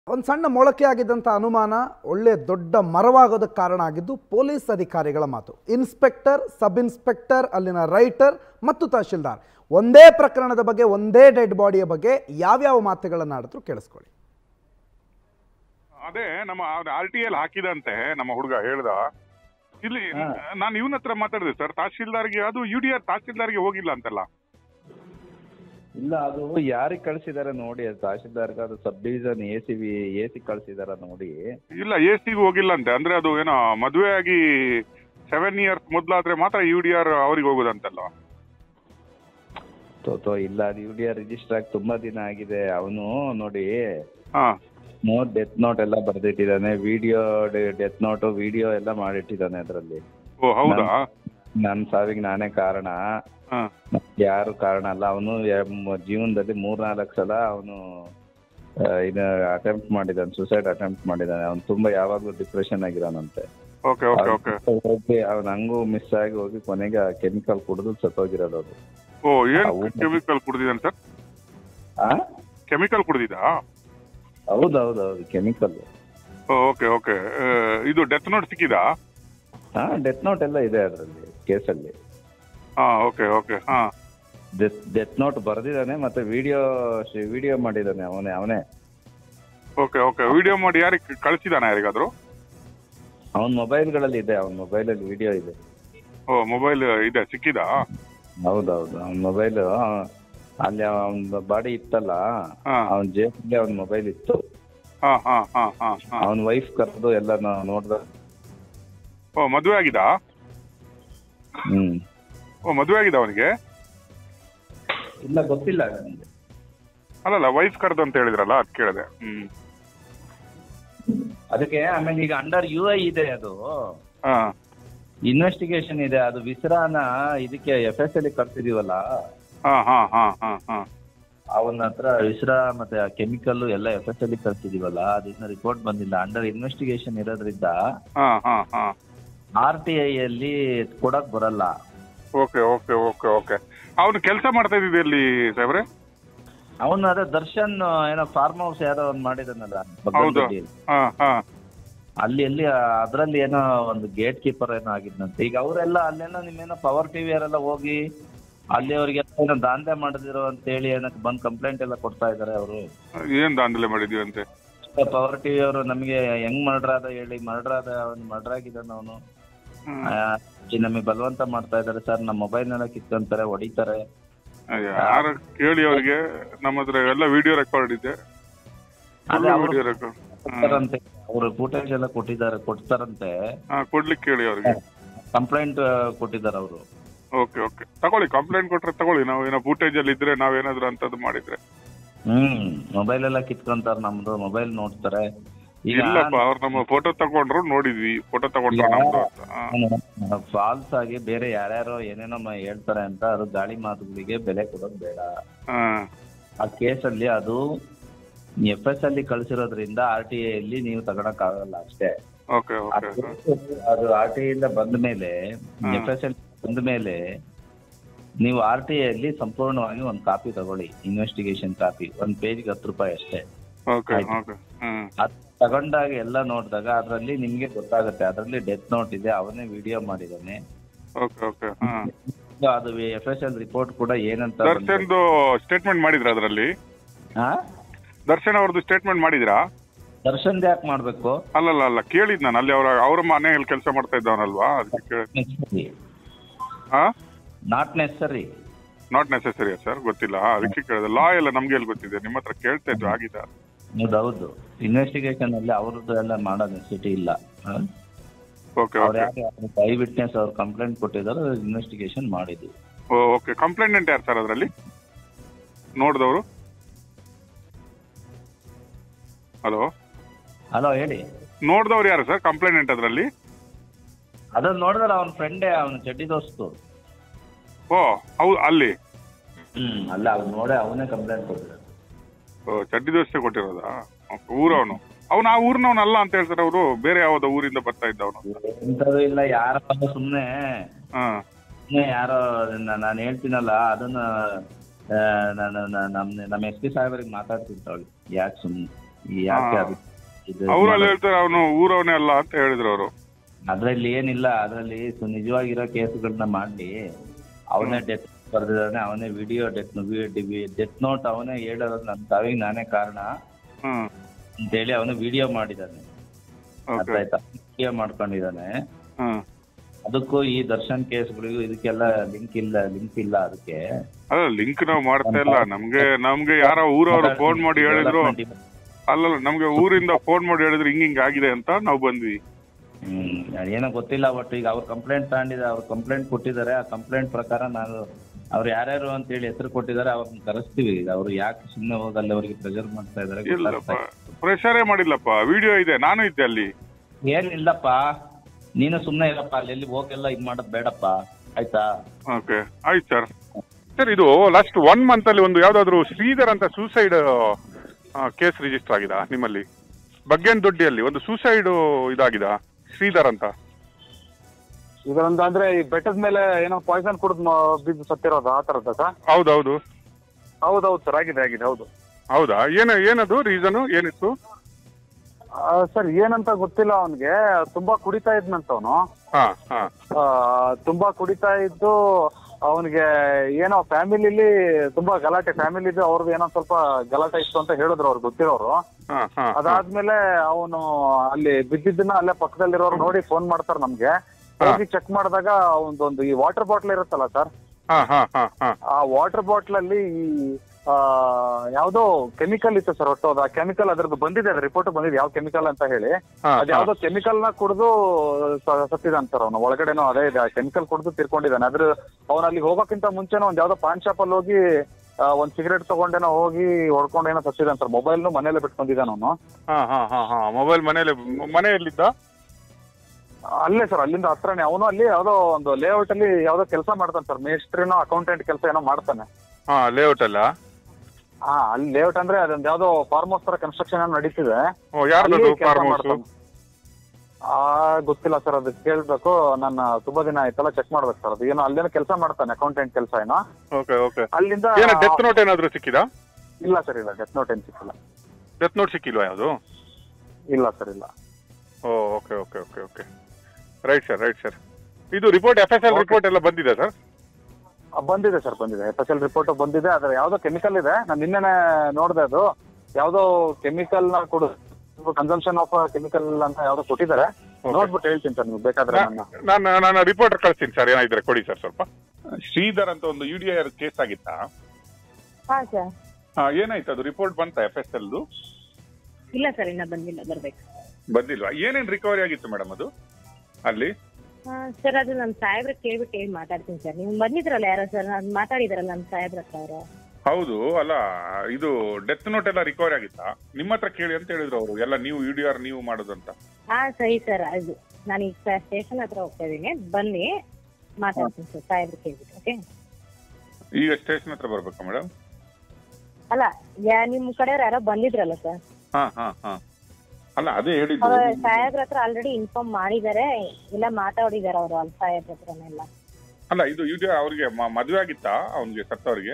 ಒಂದು ಸಣ್ಣ ಮೊಳಕೆ ಆಗಿದ್ದಂಥ ಅನುಮಾನ ಒಳ್ಳೆ ದೊಡ್ಡ ಮರವಾಗೋದಕ್ಕೆ ಕಾರಣ ಆಗಿದ್ದು ಪೊಲೀಸ್ ಅಧಿಕಾರಿಗಳ ಮಾತು ಇನ್ಸ್ಪೆಕ್ಟರ್ ಸಬ್ ಇನ್ಸ್ಪೆಕ್ಟರ್ ಅಲ್ಲಿನ ರೈಟರ್ ಮತ್ತು ತಹಶೀಲ್ದಾರ್ ಒಂದೇ ಪ್ರಕರಣದ ಬಗ್ಗೆ ಒಂದೇ ಡೆಡ್ ಬಾಡಿಯ ಬಗ್ಗೆ ಯಾವ್ಯಾವ ಮಾತುಗಳನ್ನು ಆಡಿದ್ರು ಕೇಳಿಸ್ಕೊಳ್ಳಿ ಅದೇ ನಮ್ಮ ಆರ್ ಟಿ ಎಲ್ ಹಾಕಿದಂತೆ ನಮ್ಮ ಹುಡುಗ ಹೇಳ್ದ ಇಲ್ಲಿ ನಾನು ಇವನ ಹತ್ರ ಮಾತಾಡಿದೆ ಸರ್ ತಹಶೀಲ್ದಾರ್ಗೆ ಅದು ಯು ಡಿ ಆರ್ ತಹಶೀಲ್ದಾರ್ಗೆ ಹೋಗಿಲ್ಲ ಅಂತಲ್ಲ ಇಲ್ಲ ಅದು ಯಾರಿಗೆ ಕಳ್ಸಿದಾರೆ ನೋಡಿ ಅದು ತಹಶೀಲ್ದಾರ್ಗೆ ಅದು sub division A C B A C ಕಳ್ಸಿದಾರ ನೋಡಿ ಇಲ್ಲ ಎ ಸಿಗೂ ಹೋಗಿಲ್ಲ ಅಂತೆ ಅಂದ್ರೆ ಅದು ಏನೋ ಮದುವೆ ಆಗಿ ಸೆವೆನ್ ಇಯರ್ಸ್ ಮೊದ್ಲಾದ್ರೆ ಮಾತ್ರ ಯು ಡಿ ಆರ್ ಅವ್ರಿಗೆ ಹೋಗೋದಂತಲ್ಲ ತೋ ತೋ ಇಲ್ಲ ಅದು ಯು ಡಿ ಆರ್ ರಿಜಿಸ್ಟರ್ ಆಗಿ ತುಂಬಾ ದಿನ ಆಗಿದೆ ಅವನು ನೋಡಿ ಹಾ ಮೂರ್ ಡೆತ್ ನೋಟ್ ಎಲ್ಲ ಬರ್ದಿಟ್ಟಿದ್ದಾನೆ ವಿಡಿಯೋ ಡೆತ್ ನೋಟು ವಿಡಿಯೋ ಎಲ್ಲ ಮಾಡಿಟ್ಟಿದ್ದಾನೆ ಅದರಲ್ಲಿ ಓ ಹೌದಾ ನನ್ನ ಸಾವಿಗೆ ನಾನೇ ಕಾರಣ ಹಾ ಯಾರು ಕಾರಣ ಅಲ್ಲ ಅವನು ಜೀವನದಲ್ಲಿ ಮೂರ್ನಾಲ್ಕು ಸಲ ಅವನು ಇದು ಅಟೆಂಪ್ಟ್ ಮಾಡಿದ್ದಾನೆ ಸುಸೈಡ್ ಅಟೆಂಪ್ಟ್ ಮಾಡಿದ್ದಾನೆ ಅವ್ನು ತುಂಬಾ ಯಾವಾಗ್ಲೂ ಡಿಪ್ರೆಷನ್ ಆಗಿರೋನಂತೆ ಓಕೆ ಓಕೆ ಓಕೆ ಹೋಗಿ ಅವ್ನ ಹಂಗೂ ಮಿಸ್ ಆಗಿ ಹೋಗಿ ಕೊನೆಗೆ ಕೆಮಿಕಲ್ ಕುಡಿದು ಸತ್ತೋಗಿರೋದು ಅದು ಓ ಏನ್ ಹೌದು. ಕೆಮಿಕಲ್ ಕುಡ್ದಿದ್ದಾನೆ ಸರ್ ಆ? ಕೆಮಿಕಲ್ ಕುಡ್ದಿದ್ದಾ ಹೌದು ಹೌದು ಹೌದು ಕೆಮಿಕಲ್ ಓಕೆ ಓಕೆ ಇದು ಡೆತ್ ನೋಟ್ ಸಿಕ್ಕಿದಾ ಹಾ ಡೆತ್ ನೋಟ್ ಎಲ್ಲ ಇದೆ ಅದರಲ್ಲಿ ಕೇಸಲ್ಲಿ ಹಾ ಓಕೆ ಓಕೆ ಹಾ ಡೆತ್ ಡೆತ್ ನೋಟ್ ಬರ್ದಿದ್ದಾನೆ ಮತ್ತೆ ವಿಡಿಯೋ ವಿಡಿಯೋ ಮಾಡಿದ್ದಾನೆ ಅವನೇ ಅವನೇ ಓಕೆ ಓಕೆ ವಿಡಿಯೋ ಮಾಡಿ ಯಾರಿಗೆ ಕಳಿಸಿದಾನ ಯಾರಿಗಾದ್ರು ಅವನ ಮೊಬೈಲ್ಗಳಲ್ಲಿ ಇದೆ ಅವನ ಮೊಬೈಲಲ್ಲಿ ವಿಡಿಯೋ ಇದೆ ಓ ಮೊಬೈಲ್ ಇದೆ ಸಿಕ್ಕಿದಾ ಹೌದೌದು ಅವನ ಮೊಬೈಲ್ ಅಲ್ಲಿ ಅವನ ಬಾಡಿ ಇತ್ತಲ್ಲ ಹಾ ಅವನ ಜೇಬಲ್ಲಿ ಅವನ ಮೊಬೈಲ್ ಇತ್ತು ಹಾ ಹಾ ಹಾ ಹಾ ಹಾ ಅವನ ವೈಫ್ ಕರೆದು ಎಲ್ಲ ನಾವು ನೋಡ್ದ ಓ ಮದುವೆ ಆಗಿದಾ ಹ್ಮ್ ಓ ಮದುವೆ ಆಗಿದೆ ಅವನಿಗೆ ಇಲ್ಲ ಗೊತ್ತಿಲ್ಲ ನನಗೆ ಅಲ್ಲಲ್ಲ ವೈಫ್ ಕರೆದು ಅಂತ ಹೇಳಿದ್ರಲ್ಲ ಅದ್ ಕೇಳಿದೆ ಹ್ಮ್ ಅದಕ್ಕೆ ಆಮೇಲೆ ಈಗ ಅಂಡರ್ ಯು ಐ ಇದೆ ಅದು ಹಾ ಇನ್ವೆಸ್ಟಿಗೇಷನ್ ಇದೆ ಅದು ವಿಸ್ರಾನ ಇದಕ್ಕೆ ಎಫ್ ಎಸ್ ಅಲ್ಲಿ ಕರ್ಸಿದೀವಲ್ಲ ಹಾ ಹಾ ಹಾ ಹಾ ಹಾ ಅವನ ಹತ್ರ ವಿಸ್ರಾ ಮತ್ತೆ ಕೆಮಿಕಲ್ ಎಲ್ಲ ಎಫ್ ಎಸ್ ಅಲ್ಲಿ ಕರ್ಸಿದೀವಲ್ಲ ಅದನ್ನ ರಿಪೋರ್ಟ್ ಬಂದಿಲ್ಲ ಅಂಡರ್ ಇನ್ವೆಸ್ಟಿಗೇಷನ್ ಇರೋದ್ರಿಂದ ಹಾ ಹಾ ಹಾ ಆರ್ ಟಿ ಐ ಅಲ್ಲಿ ಕೊಡಕ್ ಬರಲ್ಲ ಓಕೆ ಓಕೆ ಓಕೆ ಓಕೆ ಅವನು ಕೆಲಸ ಮಾಡ್ತಾ ಇದ್ದಿದ್ದು ಎಲ್ಲಿ ಸಾಹೇಬ್ರೆ ಅವನು ಅದೇ ದರ್ಶನ್ ಏನೋ ಫಾರ್ಮ್ ಹೌಸ್ ಯಾರೋ ಒಂದು ಮಾಡಿದಾನಲ್ಲ ಹೌದು ಬಗ್ಗದಲ್ಲಿ. ಹಾ ಹಾ ಅಲ್ಲಿ ಎಲ್ಲಿ ಅದ್ರಲ್ಲಿ ಏನೋ ಒಂದು ಗೇಟ್ ಕೀಪರ್ ಏನೋ ಆಗಿದ್ನಂತೆ ಈಗ ಅವರೆಲ್ಲ ಅಲ್ಲೇನೋ ನಿಮ್ಮೇನೋ ಪವರ್ ಟಿವಿ ಅವರೆಲ್ಲ ಹೋಗಿ ಅಲ್ಲಿ ಅವ್ರಿಗೆ ಏನೋ ದಾಂಧೆ ಮಾಡಿದಿರೋ ಅಂತ ಹೇಳಿ ಏನಕ್ಕೆ ಬಂದ್ ಕಂಪ್ಲೇಂಟ್ ಎಲ್ಲ ಕೊಡ್ತಾ ಇದಾರೆ ಅವರು ಏನ್ ದಾಂಧಲೆ ಮಾಡಿದೀವಿ ಅಂತೆ ಪವರ್ ಟಿವಿ ಅವರು ನಮಗೆ ಹೆಂಗ್ ಮರ್ಡರ್ ಆದ ಹೇಳಿ ಮರ್ಡರ್ ಆದ ಅವ್ನು ಮರ್ಡರ್ ಆಗಿದ್ದಾನ ಅವನು ಹ್ಮ್. ನಮಗೆ ಬಲವಂತ ಮಾಡ್ತಾ ಇದಾರೆ ಸರ್ ನಮ್ಮ ಮೊಬೈಲ್ನೆಲ್ಲ ಕಿತ್ಕೊಂತಾರೆ ಹೊಡಿತಾರೆ ಅಯ್ಯ, ಯಾರು ಕೇಳಿ ಅವ್ರಿಗೆ ನಮ್ಮ ಹತ್ರ ಎಲ್ಲ ವಿಡಿಯೋ ರೆಕಾರ್ಡ್ ಇದೆ ಅದೇ ಅವ್ರು ವಿಡಿಯೋ ರೆಕಾರ್ಡ್ ಕೊಡ್ತಾರಂತೆ ಅವರು ಫೂಟೇಜ್ ಎಲ್ಲ ಕೊಟ್ಟಿದ್ದಾರೆ ಕೊಡ್ತಾರಂತೆ ಹಾ ಕೊಡ್ಲಿಕ್ಕೆ ಕೇಳಿ ಅವ್ರಿಗೆ ಕಂಪ್ಲೇಂಟ್ ಕೊಟ್ಟಿದ್ದಾರೆ ಅವರು ಓಕೆ ಓಕೆ ತಗೊಳ್ಳಿ ಕಂಪ್ಲೇಂಟ್ ಕೊಟ್ರೆ ತಗೊಳ್ಳಿ ನಾವು ಏನೋ ಫುಟೇಜ್ ಅಲ್ಲಿ ಇದ್ರೆ ನಾವೇನಾದ್ರು ಅಂತದ್ದು ಮಾಡಿದ್ರೆ ಹ್ಮ್ ಮೊಬೈಲ್ ಎಲ್ಲ ಕಿತ್ಕೊಂತಾರ ನಮ್ದು ಮೊಬೈಲ್ ನೋಡ್ತಾರೆ ಈಗ ಇಲ್ಲಪ್ಪ ಅವ್ರು ನಮ್ಮ ಫೋಟೋ ತಗೊಂಡ್ರು ನೋಡಿದ್ವಿ ಫೋಟೋ ತಗೊಂಡ್ರು ನಮ್ದು ಅಂತ ಹಾ. ಫಾಲ್ಸ್ ಆಗಿ ಬೇರೆ ಯಾರ್ಯಾರೋ ಏನೇನೋ ಮ- ಹೇಳ್ತಾರೆ ಅಂತ ಅದು ಗಾಳಿ ಮಾತುಗಳಿಗೆ ಬೆಲೆ ಕೊಡೋದು ಬೇಡ ಹಾ ಆ ಕೇಸಲ್ಲಿ ಅದು ಎಫ್ ಎಸ್ ಅಲ್ಲಿ ಕಳ್ಸಿರೋದ್ರಿಂದ ಆರ್ ಟಿ ಐ ನೀವು ತಗೊಳಕ್ ಆಗಲ್ಲ ಅಷ್ಟೇ ಓಕೆ ಓಕೆ ಅದು ಆರ್ ಟಿ ಐ ಇಂದ ಬಂದ ಮೇಲೆ ಹಾ. ಎಫ್ ಎಸ್ ಎಲ್ ಬಂದ ಮೇಲೆ ನೀವು ಆರ್ ಟಿ ಐ ಅಲ್ಲಿ ಸಂಪೂರ್ಣವಾಗಿ ಒಂದು ಕಾಪಿ ತಗೊಳ್ಳಿ ಇನ್ವೆಸ್ಟಿಗೇಷನ್ ಕಾಪಿ ಒಂದ್ ಪೇಜ್ಗೆ ಹತ್ತು ರೂಪಾಯಿ ಅಷ್ಟೇ ಓಕೆ ಆಯ್ತು. ಓಕೆ ಹ್ಮ್ ಅದ್ ತಗೊಂಡಾಗ ಎಲ್ಲ ನೋಡಿದಾಗ ಅದರಲ್ಲಿ ನಿಮ್ಗೆ ಗೊತ್ತಾಗುತ್ತೆ ಅದರಲ್ಲಿ ಡೆತ್ ನೋಟ್ ಇದೆ ಅವನೇ ವಿಡಿಯೋ ಮಾಡಿದಾನೆ ಓಕೆ ಓಕೆ ಹಾ ಈಗ ಅದು ಎಫ್ ಎಸ್ ಎಲ್ ರಿಪೋರ್ಟ್ ಕೂಡ ಏನಂತ ಬಂದಿದೆ- ದರ್ಶನ್ದು ಸ್ಟೇಟ್ಮೆಂಟ್ ಮಾಡಿದ್ರ ಅದರಲ್ಲಿ ಹಾ? ದರ್ಶನ್ ಅವ್ರದ್ದು ಸ್ಟೇಟ್ಮೆಂಟ್ ಮಾಡಿದ್ರಾ ದರ್ಶನ್ ಯಾಕೆ ಮಾಡ್ಬೇಕು ಅಲ್ಲಲ್ಲ ಅಲ್ಲ ಕೇಳಿದ್ ನಾನು ಅಲ್ಲಿ ಅವ್ರ ಅವ್ರ ಮನೆಯಲ್ಲಿ ಕೆಲಸ ಮಾಡ್ತಾ ಇದ್ದವನಲ್ವಾ ಅದಕ್ಕೆ ಕೇಳಿ ಹಾ not necessary not necessary sir ಗೊತ್ತಿಲ್ಲ ಅದಕ್ಕೆ ಕೇಳಿದೆ ಲಾ ಎಲ್ಲ ನಮ್ಗೆ ಎಲ್ಲಿ ಗೊತ್ತಿದೆ ನಿಮ್ಮ ಹತ್ರ ಕೇಳ್ತಾ ಇದ್ದು ಆಗಿದ ಹೌದು ಇನ್ವೆಸ್ಟಿಗೇಷನ್ ಅಲ್ಲಿ ಅವ್ರದ್ದು ಎಲ್ಲ ಮಾಡೋ ನೆಸಿಟಿ ಇಲ್ಲ ಓಕೆ ಅವ್ರು ಓಕೆ ಯಾರು ಐ ವಿಟ್ನೆಸ್ ಅವ್ರು ಕಂಪ್ಲೇಂಟ್ ಕೊಟ್ಟಿದ್ದಾರೆ ಇನ್ವೆಸ್ಟಿಗೇಷನ್ ಮಾಡಿದ್ವಿ ಓಕೆ ಕಂಪ್ಲೇಂಟೆಂಟ್ ಯಾರು ಸರ್ ಅದರಲ್ಲಿ ನೋಡಿದವರು ಹಲೋ ಹಲೋ ಹೇಳಿ ನೋಡಿದವ್ರು ಯಾರು ಸರ್ ಕಂಪ್ಲೇಂಟೆಂಟ್ ಅದರಲ್ಲಿ ಅದನ್ನ ನೋಡಿದ್ರೆ ಅವ್ನ ಫ್ರೆಂಡೇ ಅವನ ಚಡ್ಡಿ ದೋಸ್ತು ಓ ಹೌದು ಅಲ್ಲಿ ಹ್ಮ್ ಅಲ್ಲ ಅವ್ನು ನೋಡೇ ಅವನೇ ಕಂಪ್ಲೇಂಟ್ ಕೊಟ್ಟಿದ್ದಾರೆ ಓ, ಚಡ್ಡಿ ದೋಸೆ ಕೊಟ್ಟಿರೋದಾ ಊರವನು ಅವನು ಆ ಊರಿನವನಲ್ಲ ಅಂತ ಹೇಳ್ತಾರೆ ಅವರು ಬೇರೆ ಯಾವ್ದೋ ಊರಿಂದ ಬರ್ತಾ ಇದ್ದವನು ಎಂಥದ್ದು ಇಲ್ಲ ಯಾರೋ ಸುಮ್ಮನೆ ಹಾ ಸುಮ್ಮನೆ ಯಾರೋ ನಾನು ಹೇಳ್ತೀನಲ್ಲ ಅದನ್ನ ಆ, ನಾನು ನ- ನಮ್ಮ ನಮ್ಮ ಎಸ್ ಪಿ ಸಾಹೇಬರಿಗೆ ಮಾತಾಡ್ತಿರ್ತಾವಳಿ ಯಾಕೆ ಸುಮ್ಮನೆ ಈ ಯಾಕೆ ಹಾ. ಅದು ಇದು ಅವ್ರಲ್ಲಿ ಹೇಳ್ತಾರೆ ಅವನು ಊರವನೇ ಅಲ್ಲ ಅಂತ ಹೇಳಿದ್ರು ಅವರು ಅದ್ರಲ್ಲಿ ಏನಿಲ್ಲ ಅದ್ರಲ್ಲಿ ಸು- ನಿಜವಾಗಿರೋ ಕೇಸ್ಗಳನ್ನ ಮಾಡಿ ಅವನೇ ಡೆತ್ ಬರ್ದಿದ್ದಾನೆ ಅವನೇ ವಿಡಿಯೋ ಡೆತ್ ಡೆತ್ ನೋಟ್ ಅವನೇ ಹೇಳೋದು ನನ್ನ ಸಾವಿಗೆ ನಾನೇ ಕಾರಣ ಹ್ಮ್ ಅಂತೇಳಿ ಅವನು ವಿಡಿಯೋ ಮಾಡಿದ್ದಾನೆ ಅರ್ಥ ಓಕೆ ಆಯ್ತಾ ವಿಡಿಯೋ ಮಾಡ್ಕೊಂಡಿದ್ದಾನೆ ಹ್ಮ್ ಅದಕ್ಕೂ ಈ ದರ್ಶನ್ ಕೇಸ್ಗಳಿಗೂ ಇದಕ್ಕೆಲ್ಲ ಲಿಂಕ್ ಇಲ್ಲ ಲಿಂಕ್ ಇಲ್ಲ ಅದಕ್ಕೆ ಅಲ್ಲ ಲಿಂಕ್ ನಾವು ಮಾಡ್ತಾ ಇಲ್ಲ ನಮ್ಗೆ ನಮ್ಗೆ ಯಾರೋ ಊರವರು ಫೋನ್ ಮಾಡಿ ಹೇಳಿದ್ರು ಅಲ್ಲಲ್ಲ ನಮ್ಗೆ ಊರಿಂದ ಫೋನ್ ಮಾಡಿ ಹೇಳಿದ್ರು ಹಿಂಗ್ ಹಿಂಗ್ ಆಗಿದೆ ಅಂತ ನಾವು ಬಂದ್ವಿ ಹ್ಮ್ ಏನೋ ಗೊತ್ತಿಲ್ಲ ಬಟ್ ಈಗ ಅವ್ರು ಕಂಪ್ಲೇಂಟ್ ತಗೊಂಡಿದ್ದಾರೆ ಅವ್ರು ಕಂಪ್ಲೇಂಟ್ ಕೊಟ್ಟಿದ್ದಾರೆ ಆ ಕಂಪ್ಲೇಂಟ್ ಪ್ರಕಾರ ನಾನು ಅವ್ರು ಯಾರ್ಯಾರು ಅಂತ ಹೇಳಿ ಹೆಸರು ಕೊಟ್ಟಿದ್ದಾರೆ ಅವ್ರನ್ನ ಕರೆಸ್ತೀವಿ ಈಗ ಅವ್ರು ಯಾಕೆ ಸುಮ್ಮನೆ ಹೋಗಿ ಅಲ್ಲಿ ಅವ್ರಿಗೆ ಪ್ರೆಷರ್ ಮಾಡ್ತಾ ಇದಾರೆ ಇಲ್ಲಪ್ಪ ಪ್ರೆಷರೇ ಮಾಡಿಲ್ಲಪ್ಪ ವಿಡಿಯೋ ಇದೆ ನಾನು ಇದ್ದೆ ಅಲ್ಲಿ ಏನಿಲ್ಲಪ್ಪ ನೀನು ಸುಮ್ಮನೆ ಇರಪ್ಪ ಅಲ್ಲಿ ಎಲ್ಲಿ ಹೋಗೆಲ್ಲ ಇದ್ ಮಾಡೋದ್ ಬೇಡಪ್ಪ ಆಯ್ತಾ ಓಕೆ ಆಯ್ತು ಸರ್ ಸರ್ ಇದು ಲಾಸ್ಟ್ ಒನ್ ಮಂತ್ ಅಲ್ಲಿ ಒಂದು ಯಾವ್ದಾದ್ರು ಶ್ರೀಧರ್ ಅಂತ ಸೂಸೈಡ್ ಕೇಸ್ ರಿಜಿಸ್ಟರ್ ಆಗಿದಾ ನಿಮ್ಮಲ್ಲಿ ಬಗ್ಗೇನ್ ದೊಡ್ಡಿಯಲ್ಲಿ ಒಂದು ಸೂಸೈಡ್ ಇದಾಗಿದ ಶ್ರೀಧರ್ ಅಂತ ಇದೊಂದು ಅಂದ್ರೆ ಈ ಬೆಟ್ಟದ ಮೇಲೆ ಏನೋ ಪಾಯ್ಸನ್ ಕುಡಿದು ಬಿದ್ದು ಸತ್ತಿರೋದು ಆ ತರದ ಸರ್ ಹೌದೌದು ಹೌದೌದು ಸರ್ ಆಗಿದೆ ಆಗಿದೆ ಹೌದು ಹೌದಾ ಏನ ಏನದು ರೀಸನ್ ಏನಿತ್ತು ಸರ್ ಏನಂತ ಗೊತ್ತಿಲ್ಲ ಅವನ್ಗೆ ತುಂಬಾ ಕುಡಿತಾ ಇದ್ನಂತ ಅವನು ಹಾ ಹಾ ತುಂಬಾ ಕುಡಿತಾ ಇದ್ದು ಅವನಿಗೆ ಏನೋ ಫ್ಯಾಮಿಲಿಲಿ ತುಂಬಾ ಗಲಾಟೆ ಫ್ಯಾಮಿಲಿದು ಅವ್ರದ್ದು ಏನೋ ಸ್ವಲ್ಪ ಗಲಾಟೆ ಇತ್ತು ಅಂತ ಹೇಳಿದ್ರು ಅವ್ರು ಗೊತ್ತಿರೋರು ಹಾ ಹಾ ಹಾ ಅದಾದ್ಮೇಲೆ ಅವನು ಅಲ್ಲಿ ಬಿದ್ದಿದ್ದನ್ನ ಅಲ್ಲೇ ಪಕ್ಕದಲ್ಲಿರೋರು ನೋಡಿ ಫೋನ್ ಮಾಡ್ತಾರೆ ನಮ್ಗೆ ಹೋಗಿ ಚೆಕ್ ಮಾಡಿದಾಗ ಒಂದೊಂದು ಈ ವಾಟರ್ ಬಾಟ್ಲ್ ಇರುತ್ತಲ್ಲ ಸರ್ ಹಾ ಹಾ ಹಾ ಹಾ ಆ ವಾಟರ್ ಬಾಟ್ಲ್ ಅಲ್ಲಿ ಈ ಆ, ಯಾವ್ದೋ ಕೆಮಿಕಲ್ ಇತ್ತು ಸರ್ ಒಟ್ಟು ಅದು ಆ ಕೆಮಿಕಲ್ ಅದ್ರದ್ದು ಬಂದಿದೆ ಅದು ರಿಪೋರ್ಟ್ ಬಂದಿದೆ ಯಾವ ಕೆಮಿಕಲ್ ಅಂತ ಹೇಳಿ ಹಾ ಅದ್ ಯಾವ್ದೋ ಕೆಮಿಕಲ್ ನ ಕುಡಿದು ಸತ್ತಿದಾನ್ ಸರ್ ಅವನು ಒಳಗಡೆನೋ ಅದೇ ಇದೆ ಕೆಮಿಕಲ್ ಕುಡಿದು ತೀರ್ಕೊಂಡಿದ್ದಾನೆ ಅದ್ರ ಅವ್ನು ಅಲ್ಲಿ ಹೋಗೋಕ್ಕಿಂತ ಮುಂಚೆನೋ ಒಂದ್ ಯಾವ್ದೋ ಪಾನ್ ಶಾಪ್ ಅಲ್ಲಿ ಹೋಗಿ ಆ, ಒಂದ್ ಸಿಗರೇಟ್ ತಗೊಂಡೇನೋ ಹೋಗಿ ಹೊಡ್ಕೊಂಡೇನೋ ಸತ್ತಿದಾನ್ ಸರ್ ಮೊಬೈಲ್ನು ಮನೇಲೆ ಬಿಟ್ಕೊಂಡಿದ್ದಾನ ಅವನು ಹಾ ಹಾ ಹಾ ಹಾ ಮೊಬೈಲ್ ಮನೇಲಿ ಮನೆಯಲ್ಲಿದ್ದ ಅಲ್ಲೇ ಸರ್ ಅಲ್ಲಿಂದ ಹತ್ರನೇ ಅವನು ಅಲ್ಲಿ ಯಾವ್ದೋ ಒಂದು ಲೇಔಟ್ ಅಲ್ಲಿ ಯಾವ್ದೋ ಕೆಲಸ ಮಾಡ್ತಾನೆ ಸರ್ ಮೇಸ್ಟ್ರಿನೋ ಅಕೌಂಟೆಂಟ್ ಕೆಲಸ ಏನೋ ಮಾಡ್ತಾನೆ ಹಾ ಲೇಔಟ್ ಅಲ್ಲ ಹಾ ಅಲ್ಲಿ ಲೇಔಟ್ ಅಂದ್ರೆ ಅದೊಂದು ಯಾವ್ದೋ ಫಾರ್ಮ್ ಹೌಸ್ ತರ ಕನ್ಸ್ಟ್ರಕ್ಷನ್ ಏನೋ ನಡೀತಿದೆ ಓ ಯಾರ್ದದು ಅಲ್ಲಿ ಕೆಲ್ಸ ಫಾರ್ಮ್ ಹೌಸ್ ಮಾಡ್ತಾನೆ. ಆ ಗೊತ್ತಿಲ್ಲ ಸರ್ ಅದು ಕೇಳ್ಬೇಕು ನಾನು ತುಂಬಾ ದಿನ ಆಯ್ತಲ್ಲ ಚೆಕ್ ಮಾಡ್ಬೇಕು ಸರ್ ಅದು ಏನೋ ಅಲ್ಲೇನೋ ಕೆಲಸ ಮಾಡ್ತಾನೆ ಅಕೌಂಟೆಂಟ್ ಕೆಲಸ ಏನೋ ಓಕೆ ಓಕೆ ಅಲ್ಲಿಂದ ಏನ ಡೆತ್ ನೋಟ್ ಏನಾದ್ರು ಸಿಕ್ಕಿದಾ ಇಲ್ಲ ಸರ್ ಇಲ್ಲ ಡೆತ್ ನೋಟ್ ಏನ್ ಸಿಕ್ಕಿಲ್ಲ ಡೆತ್ ನೋಟ್ ಸಿಕ್ಕಿಲ್ವಾ ಯಾವುದು ಇಲ್ಲ ಸರ್ ಇಲ್ಲ oh okay okay okay okay right sir right sir ಇದು report F S L Okay. Report ಎಲ್ಲ ಬಂದಿದೆ ಸರ್ ಆ, ಬಂದಿದೆ ಸರ್ ಬಂದಿದೆ ಎಫ್ ಎಸ್ ಎಲ್ ರಿಪೋರ್ಟ್ ಬಂದಿದೆ ಅದ್ರ ಯಾವ್ದೋ ಕೆಮಿಕಲ್ ಇದೆ ನಾನು ನಿನ್ನೆನೆ ನೋಡಿದೆ ಅದು ಯಾವ್ದೋ ಕೆಮಿಕಲ್ ನ ಕೊಡು ಕನ್ಸಂಪ್ಷನ್ ಆಫ್ ಕೆಮಿಕಲ್ ಅಂತ ಯಾವ್ದೋ ಕೊಟ್ಟಿದ್ದಾರೆ ನೋಡ್ಬಿಟ್ಟು ಹೇಳ್ತೀನಿ ಸರ್ ನೀವು ಬೇಕಾದ್ರೆ ನನ್ನ ನಾನು ನಾನು ರಿಪೋರ್ಟರ್ ಕಳಿಸ್ತೀನಿ ಸರ್ ಏನಾಗಿದ್ರೆ ಕೊಡಿ ಸರ್ ಸ್ವಲ್ಪ ಶ್ರೀಧರ್ ಅಂತ ಒಂದು ಯು ಡಿ ಆರ್ ಕೇಸ್ ಆಗಿತ್ತಾ ಹಾ ಸರ್ ಹಾ, ಏನಾಯ್ತು ಅದು ರಿಪೋರ್ಟ್ ಬಂತಾ ಎಫ್ ಎಸ್ ಎಲ್ದು ಇಲ್ಲ ಸರ್ ಇನ್ನ ಬಂದಿಲ್ಲ ಬರ್ಬೇಕು ಬಂದಿಲ್ವಾ ಏನೇನು ರಿಕವರಿ ಆಗಿತ್ತು ಮೇಡಮ್ ಅದು ಅಲ್ಲಿ ಹಾ ಸರ್ ಅದು ನಮ್ಮ ಸಾಹೇಬ್ರ ಕೇಳ್ಬಿಟ್ಟು ಹೇಳಿ ಮಾತಾಡ್ತೀನಿ ಸರ್ ನೀವು ಬಂದಿದ್ರಲ್ಲ ಯಾರೋ ಸರ್ ನಾನು ಮಾತಾಡಿದ್ರಲ್ಲ ನಮ್ಮ ಸಾಹೇಬ್ರ ಹತ್ರ ಅವರು ಹೌದು ಅಲ್ಲ ಇದು ಡೆತ್ ನೋಟ್ ಎಲ್ಲ ರಿಕವರಿ ಆಗಿತ್ತಾ ನಿಮ್ಮ ಹತ್ರ ಕೇಳಿ ಅಂತ ಹೇಳಿದ್ರು ಅವರು ಎಲ್ಲ ನೀವು ಯು ಡಿ ಆರ್ ನೀವು ಮಾಡೋದು ಅಂತ ಹಾ ಸರಿ ಸರ್ ಅದು ನಾನು ಈಗ ಸ್ಟೇಷನ್ ಹತ್ರ ಹೋಗ್ತಾ ಇದ್ದೀನಿ ಬನ್ನಿ ಮಾತಾಡ್ತೀನಿ ಸರ್ ಸಾಹೇಬ್ರ ಕೇಳ್ಬಿಟ್ಟು ಓಕೆ ಈಗ ಸ್ಟೇಷನ್ ಹತ್ರ ಬರ್ಬೇಕಾ ಮೇಡಮ್ ಅಲ್ಲ ಯಾ ನಿಮ್ಮ ಕಡೆಯವ್ರು ಯಾರೋ ಬಂದಿದ್ರಲ್ಲ ಸರ್ ಹಾ ಹಾ ಹಾ ಅಲ್ಲ ಅದೇ ಹೇಳಿದ್ದು ಅವ್ರ ಸಾಹೇಬ್ರ ಹತ್ರ ಆಲ್ರೆಡಿ ಇನ್ಫಾರ್ಮ್ ಮಾಡಿದ್ದಾರೆ ಇಲ್ಲ ಮಾತಾಡಿದ್ದಾರೆ ಅವರು ಅಲ್ಲಿ ಸಾಹೇಬ್ರ ಹತ್ರನೆಲ್ಲ ಅಲ್ಲ ಇದು ಯು ಡಿ ಆರ್ ಅವ್ರಿಗೆ ಮ- ಮದುವೆ ಆಗಿತ್ತಾ ಅವ್ನಿಗೆ ಸತ್ತವ್ರಿಗೆ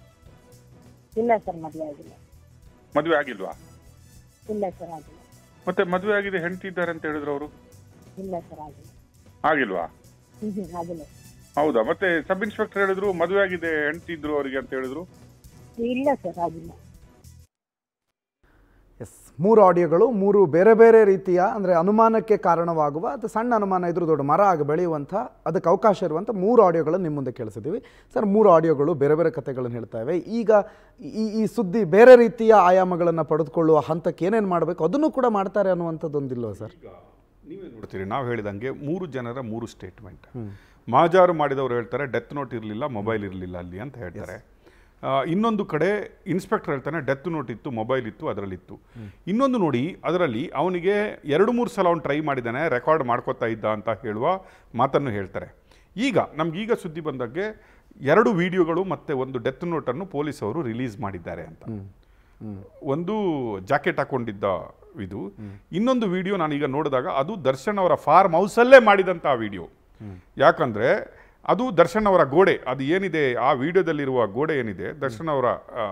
ಇಲ್ಲ ಸರ್ ಮದುವೆ ಆಗಿಲ್ಲ ಮದುವೆ ಆಗಿಲ್ವಾ ಇಲ್ಲ ಸರ್ ಆಗಿಲ್ಲ ಮತ್ತೆ ಮದುವೆ ಆಗಿದೆ ಹೆಂಡತಿ ಇದ್ದಾರೆ ಅಂತ ಹೇಳಿದ್ರು ಅವರು ಇಲ್ಲ ಸರ್ ಆಗಿಲ್ಲ ಆಗಿಲ್ವಾ ಹ್ಮ್ ಹ್ಮ್ ಆಗಿಲ್ಲ ಹೌದಾ ಮತ್ತೆ ಸಬ್ ಇನ್ಸ್ಪೆಕ್ಟರ್ ಹೇಳಿದ್ರು ಮದುವೆ ಆಗಿದೆ ಹೆಂಡತಿ ಇದ್ರು ಅವರಿಗೆ ಅಂತ ಹೇಳಿದ್ರು ಇಲ್ಲ ಸರ್ ಆಗಿಲ್ಲ ಎಸ್ ಮೂರು ಆಡಿಯೋಗಳು ಮೂರು ಬೇರೆ ಬೇರೆ ರೀತಿಯ ಅಂದರೆ ಅನುಮಾನಕ್ಕೆ ಕಾರಣವಾಗುವ ಅದು ಸಣ್ಣ ಅನುಮಾನ ಇದ್ರೂ ದೊಡ್ಡ ಮರ ಆಗಿ ಬೆಳೆಯುವಂಥ ಅದಕ್ಕೆ ಅವಕಾಶ ಇರುವಂಥ ಮೂರು ಆಡಿಯೋಗಳನ್ನು ನಿಮ್ಮ ಮುಂದೆ ಕೇಳಿಸಿದ್ದೀವಿ ಸರ್ ಮೂರು ಆಡಿಯೋಗಳು ಬೇರೆ ಬೇರೆ ಕಥೆಗಳನ್ನು ಹೇಳ್ತವೆ ಈಗ ಈ ಈ ಸುದ್ದಿ ಬೇರೆ ರೀತಿಯ ಆಯಾಮಗಳನ್ನು ಪಡೆದುಕೊಳ್ಳುವ ಹಂತಕ್ಕೆ ಏನೇನು ಮಾಡಬೇಕು ಅದನ್ನು ಕೂಡ ಮಾಡ್ತಾರೆ ಅನ್ನುವಂಥದ್ದೊಂದಿಲ್ವ ಸರ್ ನೀವೇ ನೋಡ್ತೀರಿ ನಾವು ಹೇಳಿದಂಗೆ ಮೂರು ಜನರ ಮೂರು ಸ್ಟೇಟ್ಮೆಂಟ್ ಮಾಜಾರು ಮಾಡಿದವರು ಹೇಳ್ತಾರೆ ಡೆತ್ ನೋಟ್ ಇರಲಿಲ್ಲ ಮೊಬೈಲ್ ಇರಲಿಲ್ಲ ಅಲ್ಲಿ ಅಂತ ಹೇಳ್ತಾರೆ ಆ, ಇನ್ನೊಂದು ಕಡೆ ಇನ್ಸ್ಪೆಕ್ಟರ್ ಹೇಳ್ತಾನೆ ಡೆತ್ ನೋಟ್ ಇತ್ತು ಮೊಬೈಲ್ ಇತ್ತು ಅದರಲ್ಲಿತ್ತು ಇನ್ನೊಂದು ನೋಡಿ ಅದರಲ್ಲಿ ಅವನಿಗೆ ಎರಡು ಮೂರು ಸಲ ಅವ್ನು ಟ್ರೈ ಮಾಡಿದ್ದಾನೆ ರೆಕಾರ್ಡ್ ಮಾಡ್ಕೋತಾ ಇದ್ದ ಅಂತ ಹೇಳುವ ಮಾತನ್ನು ಹೇಳ್ತಾರೆ ಈಗ ನಮ್ಗೀಗ ಸುದ್ದಿ ಬಂದಾಗೆ ಎರಡು ವಿಡಿಯೋಗಳು ಮತ್ತು ಒಂದು ಡೆತ್ ನೋಟನ್ನು ಪೊಲೀಸವರು ರಿಲೀಸ್ ಮಾಡಿದ್ದಾರೆ ಅಂತ ಒಂದು ಜಾಕೆಟ್ ಹಾಕೊಂಡಿದ್ದ ಇದು ಇನ್ನೊಂದು ವಿಡಿಯೋ ನಾನೀಗ ನೋಡಿದಾಗ ಅದು ದರ್ಶನ್ ಅವರ ಫಾರ್ಮ್ ಹೌಸಲ್ಲೇ ಮಾಡಿದಂಥ ವಿಡಿಯೋ ಯಾಕಂದರೆ ಅದು ದರ್ಶನ್ ಅವರ ಗೋಡೆ ಅದು ಏನಿದೆ ಆ ವಿಡಿಯೋದಲ್ಲಿರುವ ಗೋಡೆ ಏನಿದೆ ದರ್ಶನ್ ಅವರ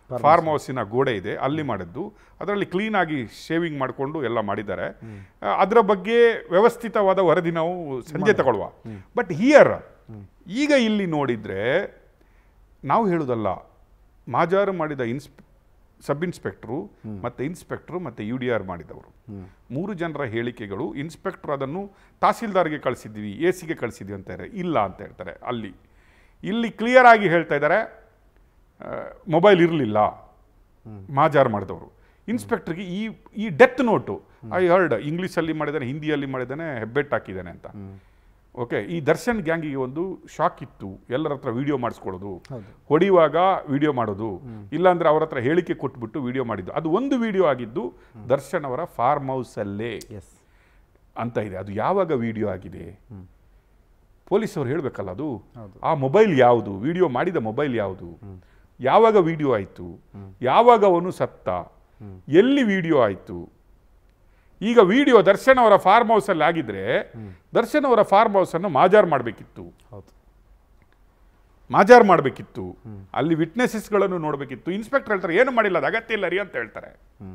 ಫಾರ್ಮ್ ಹೌಸಿನ ಗೋಡೆ ಇದೆ ಅಲ್ಲಿ ಮಾಡಿದ್ದು ಅದರಲ್ಲಿ ಕ್ಲೀನಾಗಿ ಶೇವಿಂಗ್ ಮಾಡಿಕೊಂಡು ಎಲ್ಲ ಮಾಡಿದ್ದಾರೆ ಆ, ಅದರ ಬಗ್ಗೆ ವ್ಯವಸ್ಥಿತವಾದ ವರದಿ ನಾವು ಸಂಜೆ ತಗೊಳ್ಳುವ ಬಟ್ ಹಿಯರ್ ಈಗ ಇಲ್ಲಿ ನೋಡಿದರೆ ನಾವು ಹೇಳುವುದಲ್ಲ ಮಾಜಾರು ಮಾಡಿದ ಇನ್ಸ್ಪ್ ಸಬ್ ಇನ್ಸ್ಪೆಕ್ಟ್ರು ಮತ್ತು ಇನ್ಸ್ಪೆಕ್ಟ್ರು ಮತ್ತು ಯು ಡಿ ಆರ್ ಮಾಡಿದವರು ಮೂರು ಜನರ ಹೇಳಿಕೆಗಳು ಇನ್ಸ್ಪೆಕ್ಟ್ರ್ ಅದನ್ನು ತಹಸೀಲ್ದಾರ್ಗೆ ಕಳಿಸಿದ್ವಿ ಎ ಸಿಗೆ ಕಳಿಸಿದ್ವಿ ಅಂತಾರೆ ಇಲ್ಲ ಅಂತ ಹೇಳ್ತಾರೆ ಅಲ್ಲಿ ಇಲ್ಲಿ ಕ್ಲಿಯರ್ ಆಗಿ ಹೇಳ್ತಾ ಇದ್ದಾರೆ ಮೊಬೈಲ್ ಇರಲಿಲ್ಲ ಮಾಜಾರ್ ಮಾಡಿದವರು ಇನ್ಸ್ಪೆಕ್ಟರ್ಗೆ ಈ ಈ ಡೆತ್ ನೋಟು ಐ ಹರ್ಡ್ ಇಂಗ್ಲೀಷಲ್ಲಿ ಮಾಡಿದ್ದಾನೆ ಹಿಂದಿಯಲ್ಲಿ ಮಾಡಿದ್ದಾನೆ ಹೆಬ್ಬೆಟ್ ಹಾಕಿದ್ದಾನೆ ಅಂತ ಓಕೆ ಈ ದರ್ಶನ್ ಗ್ಯಾಂಗಿಗೆ ಒಂದು ಶಾಕ್ ಇತ್ತು ಎಲ್ಲರ ಹತ್ರ ವಿಡಿಯೋ ಮಾಡಿಸ್ಕೊಳ್ಳೋದು ಹೊಡೆಯುವಾಗ ವಿಡಿಯೋ ಮಾಡೋದು ಇಲ್ಲಾಂದ್ರೆ ಅವ್ರ ಹತ್ರ ಹೇಳಿಕೆ ಕೊಟ್ಬಿಟ್ಟು ವಿಡಿಯೋ ಮಾಡಿದ್ದು ಅದು ಒಂದು ವಿಡಿಯೋ ಆಗಿದ್ದು ದರ್ಶನ್ ಅವರ ಫಾರ್ಮ್ ಹೌಸಲ್ಲೇ ಎಸ್ ಅಂತ ಇದೆ ಅದು ಯಾವಾಗ ವಿಡಿಯೋ ಆಗಿದೆ ಪೊಲೀಸವ್ರು ಹೇಳಬೇಕಲ್ಲ ಅದು ಆ ಮೊಬೈಲ್ ಯಾವುದು ವಿಡಿಯೋ ಮಾಡಿದ ಮೊಬೈಲ್ ಯಾವುದು ಯಾವಾಗ ವಿಡಿಯೋ ಆಯಿತು ಯಾವಾಗ ಅವನು ಸತ್ತ ಎಲ್ಲಿ ವಿಡಿಯೋ ಆಯಿತು ಈಗ ವಿಡಿಯೋ ದರ್ಶನ್ ಅವರ ಫಾರ್ಮ್ ಹೌಸಲ್ಲಿ ಆಗಿದ್ರೆ ದರ್ಶನ್ ಅವರ ಫಾರ್ಮ್ ಹೌಸನ್ನು ಮಾಜಾರ್ ಮಾಡಬೇಕಿತ್ತು ಹೌದು ಮಾಜಾರ್ ಮಾಡಬೇಕಿತ್ತು ಅಲ್ಲಿ ವಿಟ್ನೆಸಸ್ಗಳನ್ನು ನೋಡಬೇಕಿತ್ತು ಇನ್ಸ್ಪೆಕ್ಟರ್ ಹೇಳ್ತಾರೆ ಏನು ಮಾಡಿಲ್ಲ ಅದು ಅಗತ್ಯ ಇಲ್ಲ ರೀ ಅಂತ ಹೇಳ್ತಾರೆ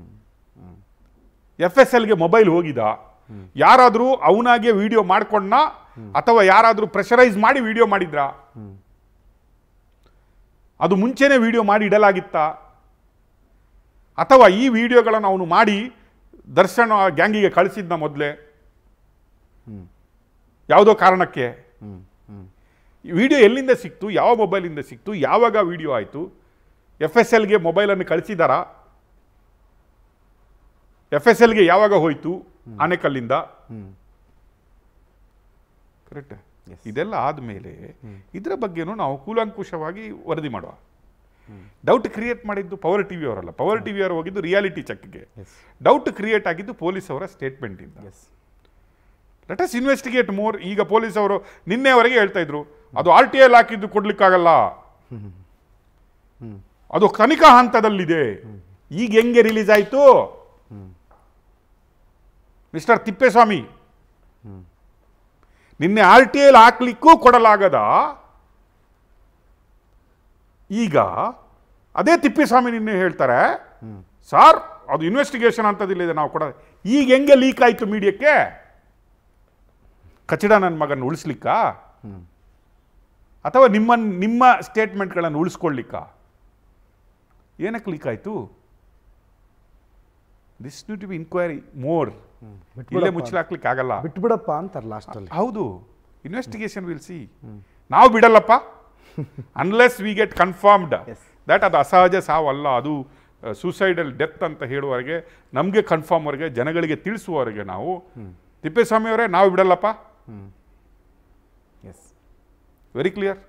ಎಫ್ ಎಸ್ ಎಲ್ಗೆ ಮೊಬೈಲ್ ಹೋಗಿದ ಯಾರಾದರೂ ಅವನಾಗೆ ವಿಡಿಯೋ ಮಾಡ್ಕೊಂಡ ಅಥವಾ ಯಾರಾದರೂ ಪ್ರೆಷರೈಸ್ ಮಾಡಿ ವಿಡಿಯೋ ಮಾಡಿದ್ರಾ ಅದು ಮುಂಚೆನೇ ವಿಡಿಯೋ ಮಾಡಿ ಇಡಲಾಗಿತ್ತ ಅಥವಾ ಈ ವಿಡಿಯೋಗಳನ್ನು ಅವನು ಮಾಡಿ ದರ್ಶನ್ ಆ ಗ್ಯಾಂಗಿಗೆ ಕಳಿಸಿದ್ನ ಮೊದಲೇ ಯಾವುದೋ ಕಾರಣಕ್ಕೆ ಈ ವಿಡಿಯೋ ಎಲ್ಲಿಂದ ಸಿಕ್ತು ಯಾವ ಮೊಬೈಲಿಂದ ಸಿಕ್ತು ಯಾವಾಗ ವಿಡಿಯೋ ಆಯಿತು ಎಫ್ ಎಸ್ ಎಲ್ಗೆ ಮೊಬೈಲನ್ನು ಕಳಿಸಿದಾರಾ ಎಫ್ ಎಸ್ ಎಲ್ಗೆ ಯಾವಾಗ ಹೋಯಿತು ಆನೆಕಲ್ಲಿಂದ ಕರೆಕ್ಟ್ ಇದೆಲ್ಲ ಆದಮೇಲೆ ಇದರ ಬಗ್ಗೆನೂ ನಾವು ಕೂಲಂಕುಷವಾಗಿ ವರದಿ ಮಾಡುವ ಡೌಟ್ ಕ್ರಿಯೇಟ್ ಮಾಡಿದ್ದು ಪವರ್ ಟಿವಿ ಅವರಲ್ಲ ಪವರ್ ಟಿವಿ ಅವರು ಹೋಗಿದ್ದು ರಿಯಾಲಿಟಿ ಚೆಕ್ಗೆ ಡೌಟ್ ಕ್ರಿಯೇಟ್ ಆಗಿದ್ದು ಪೊಲೀಸ್ ಅವರ ಸ್ಟೇಟ್ಮೆಂಟಿಂದ yes let us investigate more ಈಗ ಪೊಲೀಸ್ ಅವರು ನಿನ್ನೆವರೆಗೆ ಹೇಳ್ತಾ ಇದ್ರು ಅದು ಆರ್ ಟಿ ಎಲ್ ಹಾಕಿದ್ದು ಕೊಡ್ಲಿಕ್ಕಾಗಲ್ಲ ಅದು ತನಿಖಾ ಹಂತದಲ್ಲಿದೆ ಈಗ ಹೆಂಗೆ ರಿಲೀಸ್ ಆಯಿತು ಮಿಸ್ಟರ್ ತಿಪ್ಪೇಸ್ವಾಮಿ ನಿನ್ನೆ ಆರ್ ಟಿ ಎಲ್ ಹಾಕ್ಲಿಕ್ಕೂ ಕೊಡಲಾಗದ ಈಗ ಅದೇ ತಿಪ್ಪೇಸ್ವಾಮಿ ನಿನ್ನೆ ಹೇಳ್ತಾರೆ ಸಾರ್ ಅದು ಇನ್ವೆಸ್ಟಿಗೇಷನ್ ಅಂತದಿಲ್ಲ ನಾವು ಕೊಡ ಈಗ ಹೆಂಗೆ ಲೀಕ್ ಆಯಿತು ಮೀಡಿಯಕ್ಕೆ ಕಚಡ ನನ್ನ ಮಗನ ಉಳಿಸ್ಲಿಕ್ಕ ಅಥವಾ ನಿಮ್ಮ ನಿಮ್ಮ ಸ್ಟೇಟ್ಮೆಂಟ್ಗಳನ್ನು ಉಳಿಸ್ಕೊಳ್ಳಿಕ್ಕ ಏನಕ್ಕೆ ಲೀಕ್ ಆಯಿತು this need to be inquiry more ಇಲ್ಲೇ ಮುಚ್ಚಲಾಕ್ಲಿಕ್ಕೆ ಆಗಲ್ಲ ಬಿಟ್ಬಿಡಪ್ಪ ಅಂತಾರೆ ಲಾಸ್ಟಲ್ಲಿ ಹೌದು ಇನ್ವೆಸ್ಟಿಗೇಷನ್ ವಿಲ್ ಸಿ ನಾವು ಬಿಡಲ್ಲಪ್ಪ unless we get confirmed that ಅದು ಅಸಹಜ ಸಾವಲ್ಲ ಅದು ಸೂಸೈಡಲ್ ಡೆತ್ ಅಂತ ಹೇಳುವವರೆಗೆ ನಮಗೆ ಕನ್ಫರ್ಮ್ವರೆಗೆ ಜನಗಳಿಗೆ ತಿಳಿಸುವವರೆಗೆ ನಾವು ತಿಪ್ಪೇಸ್ವಾಮಿ ಅವರೇ ನಾವು ಬಿಡಲ್ಲಪ್ಪ ಎಸ್ ವೆರಿ ಕ್ಲಿಯರ್